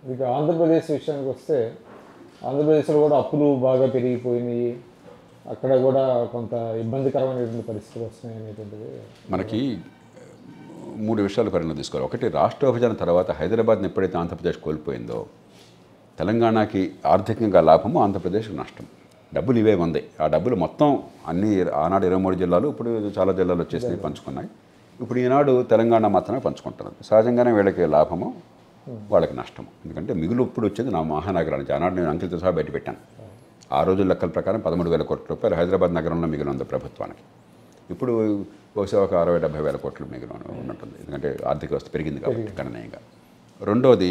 ఇక ఆంధ్రప్రదేశ్ విషయానికి వస్తే ఆంధ్రప్రదేశ్లో కూడా అప్పులు బాగా పెరిగిపోయినాయి అక్కడ కూడా కొంత ఇబ్బందికరమైనటువంటి పరిస్థితులు వస్తున్నాయి అనేటువంటిది మనకి మూడు విషయాలు పరిగణలో తీసుకోవాలి ఒకటి రాష్ట్ర విభజన తర్వాత హైదరాబాద్ని ఎప్పుడైతే ఆంధ్రప్రదేశ్ కోల్పోయిందో తెలంగాణకి ఆర్థికంగా లాభము ఆంధ్రప్రదేశ్కి నష్టం డబ్బులు ఇవే ఉంది ఆ డబ్బులు మొత్తం అన్ని ఆనాడు ఇరవై మూడు జిల్లాలు ఇప్పుడు చాలా జిల్లాలు వచ్చేసి పంచుకున్నాయి ఇప్పుడు ఈనాడు తెలంగాణ మాత్రమే పంచుకుంటున్నది సహజంగానే వీళ్ళకి లాభము వాళ్ళకి నష్టము ఎందుకంటే మిగులు ఇప్పుడు వచ్చేది నా మహానగరానికి ఆనాడు నేను అంకెలతో సహా బయట పెట్టాను ఆ రోజుల లెక్కల ప్రకారం పదమూడు వేల కోట్ల రూపాయలు హైదరాబాద్ నగరంలో మిగిలి ఉంది ప్రభుత్వానికి ఇప్పుడు బహుశా ఒక అరవై డెబ్బై వేల కోట్లు మిగిలి ఉన్నట్టుంది ఎందుకంటే ఆర్థిక వ్యవస్థ పెరిగింది కాబట్టి గణనీయంగా రెండోది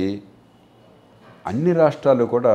అన్ని రాష్ట్రాలు కూడా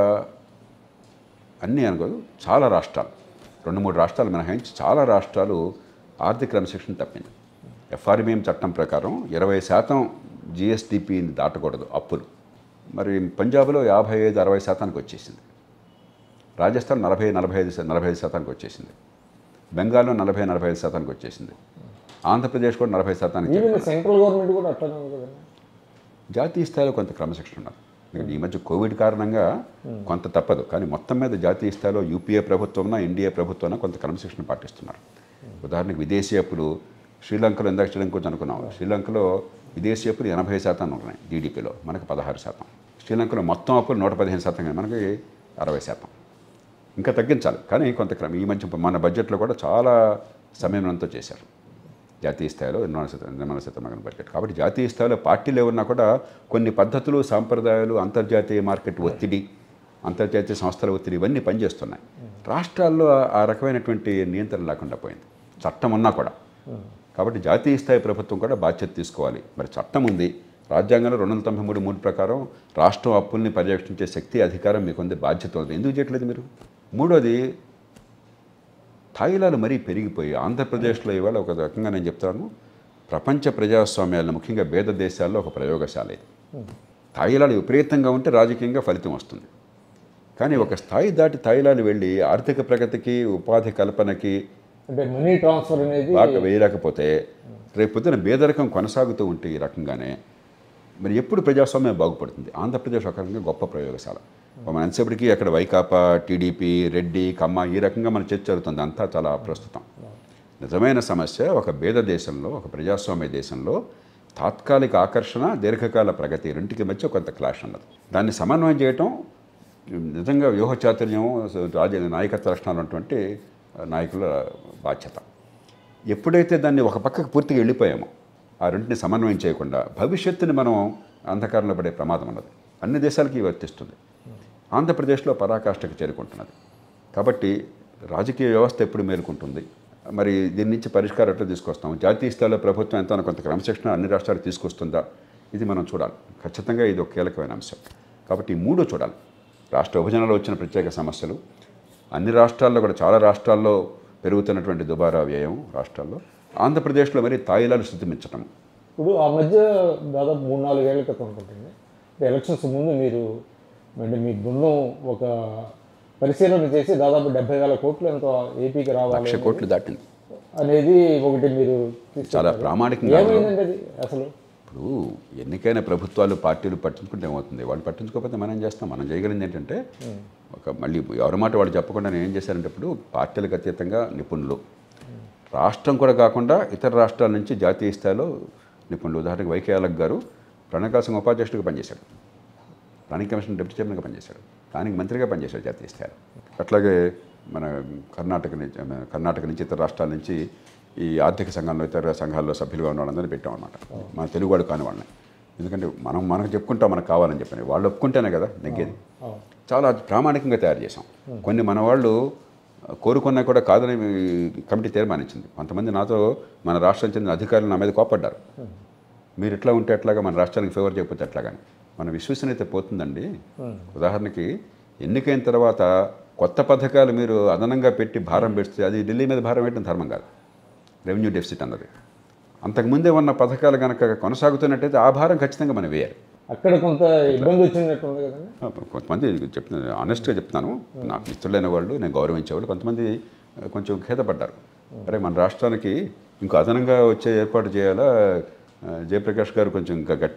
అన్నీ అనుకోదు చాలా రాష్ట్రాలు రెండు మూడు రాష్ట్రాలు మినహాయించి చాలా రాష్ట్రాలు ఆర్థిక క్రమశిక్షణ తప్పింది ఎఫ్ఆర్బిఎం చట్టం ప్రకారం ఇరవై శాతం జిఎస్డిపిని దాటకూడదు అప్పులు మరి పంజాబ్లో యాభై ఐదు అరవై శాతానికి వచ్చేసింది రాజస్థాన్ నలభై నలభై ఐదు శా- నలభై ఐదు శాతానికి వచ్చేసింది బెంగాల్లో నలభై నలభై ఐదు శాతానికి వచ్చేసింది ఆంధ్రప్రదేశ్ కూడా నలభై శాతానికి ఈవెన్ సెంట్రల్ గవర్నమెంట్ కూడా అట్లనే ఉంది కదండి జాతీయ స్థాయిలో కొంత క్రమశిక్షణ ఉన్నారు ఎందుకంటే ఈ మధ్య కోవిడ్ కారణంగా కొంత తప్పదు కానీ మొత్తం మీద జాతీయ స్థాయిలో యూపీఏ ప్రభుత్వం ఎన్డీఏ ప్రభుత్వం కొంత క్రమశిక్షణ పాటిస్తున్నారు ఉదాహరణకు విదేశీ అప్పులు శ్రీలంకలో ఇందాక శ్రీలంక గురించి అనుకున్నాం శ్రీలంకలో విదేశీ అప్పులు ఎనభై శాతం ఉన్నాయి జీడిపిలో మనకు పదహారు శాతం శ్రీలంకలో మొత్తం అప్పులు నూట పదిహేను శాతం కానీ మనకి అరవై శాతం ఇంకా తగ్గించాలి కానీ కొంత క్రమం ఈ మధ్య మన బడ్జెట్లో కూడా చాలా సమయంతో చేశారు జాతీయ స్థాయిలో నిర్మాణ శాతం నిర్మాణ శాతం బడ్జెట్ కాబట్టి జాతీయ స్థాయిలో పార్టీలు ఏమన్నా కూడా కొన్ని పద్ధతులు సాంప్రదాయాలు అంతర్జాతీయ మార్కెట్ ఒత్తిడి అంతర్జాతీయ సంస్థల ఒత్తిడి ఇవన్నీ పనిచేస్తున్నాయి రాష్ట్రాల్లో ఆ- ఆ రకమైనటువంటి నియంత్రణ లేకుండా పోయింది చట్టం ఉన్నా కూడా కాబట్టి జాతీయ స్థాయి ప్రభుత్వం కూడా బాధ్యత తీసుకోవాలి మరి చట్టం ఉంది రాజ్యాంగంలో రెండు వందల తొంభై మూడు మూడు ప్రకారం రాష్ట్రం అప్పుల్ని పర్యవేక్షించే శక్తి అధికారం మీకు ఉంది బాధ్యత ఉంది ఎందుకు చేయట్లేదు మీరు మూడోది తాయిలాలు మరీ పెరిగిపోయి ఆంధ్రప్రదేశ్లో ఇవాళ ఒక రకంగా నేను చెప్తాను ప్రపంచ ప్రజాస్వామ్యాలను ముఖ్యంగా భేద దేశాల్లో ఒక ప్రయోగశాల ఇది తాయిలాలు విపరీతంగా ఉంటే రాజకీయంగా ఫలితం వస్తుంది కానీ ఒక స్థాయి దాటి తాయిలాలు వెళ్ళి ఆర్థిక ప్రగతికి ఉపాధి కల్పనకి అంటే మనీ ట్రాన్స్ఫర్ అనేది బాగా వేయలేకపోతే రేపు పొద్దున బేదరికం కొనసాగుతూ ఉంటే ఈ రకంగానే మరి ఎప్పుడు ప్రజాస్వామ్యం బాగుపడుతుంది ఆంధ్రప్రదేశ్ ఒక రకంగా గొప్ప ప్రయోగశాల మన ఎంతసేపటికి అక్కడ వైకాపా టీడీపీ రెడ్డి కమ్మ ఈ రకంగా మన చర్చ జరుగుతుంది అంతా చాలా ప్రస్తుతం నిజమైన సమస్య ఒక భేద దేశంలో ఒక ప్రజాస్వామ్య దేశంలో తాత్కాలిక ఆకర్షణ దీర్ఘకాల ప్రగతి రెంటికి మధ్య కొంత క్లాష్ అన్నది దాన్ని సమన్వయం చేయటం నిజంగా వ్యూహ చాతుర్యం రాజ నాయకత్వ లక్షణాలు ఉన్నటువంటి నాయకుల బాధ్యత ఎప్పుడైతే దాన్ని ఒక పక్కకు పూర్తిగా వెళ్ళిపోయామో ఆ రెంటిని సమన్వయం చేయకుండా భవిష్యత్తుని మనం అంధకారంలో పడే ప్రమాదం ఉన్నది అన్ని దేశాలకి వర్తిస్తుంది ఆంధ్రప్రదేశ్లో పరాకాష్ఠకు చేరుకుంటున్నది కాబట్టి రాజకీయ వ్యవస్థ ఎప్పుడు మేలుకుంటుంది మరి దీని నుంచి పరిష్కారం ఎట్లా తీసుకొస్తాం జాతీయ స్థాయిలో ప్రభుత్వం ఎంత కొంత క్రమశిక్షణ అన్ని రాష్ట్రాలు తీసుకొస్తుందా ఇది మనం చూడాలి ఖచ్చితంగా ఇది ఒక కీలకమైన అంశం కాబట్టి ఈ మూడు చూడాలి రాష్ట్ర విభజనలో వచ్చిన ప్రత్యేక సమస్యలు అన్ని రాష్ట్రాల్లో కూడా చాలా రాష్ట్రాల్లో పెరుగుతున్నటువంటి దుబారా వ్యయం రాష్ట్రాల్లో ఆంధ్రప్రదేశ్లో మరి తాయిలాలు స్థితిమించటం ఇప్పుడు ఆ మధ్య దాదాపు మూడు నాలుగు ఏళ్ల క్రితం అనుకుంటుంది ఎలక్షన్స్ ముందు మీరు అంటే మీ బృందం ఒక పరిశీలన చేసి దాదాపు డెబ్బై వేల కోట్లు ఎంతో ఏపీకి రావాలి లక్ష కోట్లు దాటింది అనేది ఒకటి మీరు తీసుకొచ్చారు. చాలా ప్రామాణికంగా ఏమైందండి అది అసలు ఇప్పుడు ఎన్నికైన ప్రభుత్వాలు పార్టీలు పట్టించుకుంటే ఏమవుతుంది వాళ్ళు పట్టించుకోకపోతే మనం చేస్తాం మనం చేయగలిగింది ఏంటంటే ఒక మళ్ళీ ఎవరి మాట వాళ్ళు చెప్పకుండా నేను ఏం చేశానంటే ఇప్పుడు పార్టీలకు అతీతంగా నిపుణులు రాష్ట్రం కూడా కాకుండా ఇతర రాష్ట్రాల నుంచి జాతీయ స్థాయిలో నిపుణులు ఉదాహరణకు వైకే అలక్ గారు ప్రణకాల సింగ్ ఉపాధ్యక్షుడిగా పనిచేశాడు ప్లానింగ్ కమిషన్ డిప్యూటీ చైర్మన్గా పనిచేశాడు ప్లానింగ్ మంత్రిగా పనిచేశాడు జాతీయ స్థాయిలో అట్లాగే మన కర్ణాటక నుంచి మన కర్ణాటక నుంచి ఇతర రాష్ట్రాల నుంచి ఈ ఆర్థిక సంఘంలో ఇతర సంఘాల్లో సభ్యులుగా ఉన్న వాళ్ళందరినీ పెట్టామన్నమాట మన తెలుగువాడు కాని వాళ్ళని ఎందుకంటే మనం మనకు చెప్పుకుంటాం మనకు కావాలని చెప్పని వాళ్ళు ఒప్పుకుంటేనే కదా నెగ్గేది అవును. చాలా ప్రామాణికంగా తయారు చేసాం కొన్ని మన వాళ్ళు కోరుకున్నా కూడా కాదని కమిటీ తీర్మానించింది కొంతమంది నాతో మన రాష్ట్రం చెందిన అధికారులు నా మీద కోపడ్డారు మీరు ఎట్లా ఉంటే ఎట్లాగా మన రాష్ట్రానికి ఫేవర్ చేయకపోతే ఎట్లాగాని మన విశ్వసనీయత పోతుందండి ఉదాహరణకి ఎన్నికైన తర్వాత కొత్త పథకాలు మీరు అదనంగా పెట్టి భారం పెడితే అది ఢిల్లీ మీద భారం పెట్టడం ధర్మం కాదు రెవెన్యూ డెఫిసిట్ అన్నది అంతకుముందే ఉన్న పథకాలు కనుక కొనసాగుతున్నట్టయితే ఆ భారం ఖచ్చితంగా మనం వేయాలి అక్కడ కొంత ఇబ్బంది వచ్చినట్టు ఉంది కదండి కొంతమంది చెప్తున్నా ఆనెస్ట్గా చెప్తున్నాను నాకు మిత్రులైన వాళ్ళు నేను గౌరవించే వాళ్ళు కొంతమంది ఆ, కొంచెం ఖేదపడ్డారు అరే మన రాష్ట్రానికి ఇంకో అదనంగా వచ్చే ఏర్పాటు చేయాలా ఆ, జయప్రకాష్ గారు కొంచెం ఇంకా గట్టి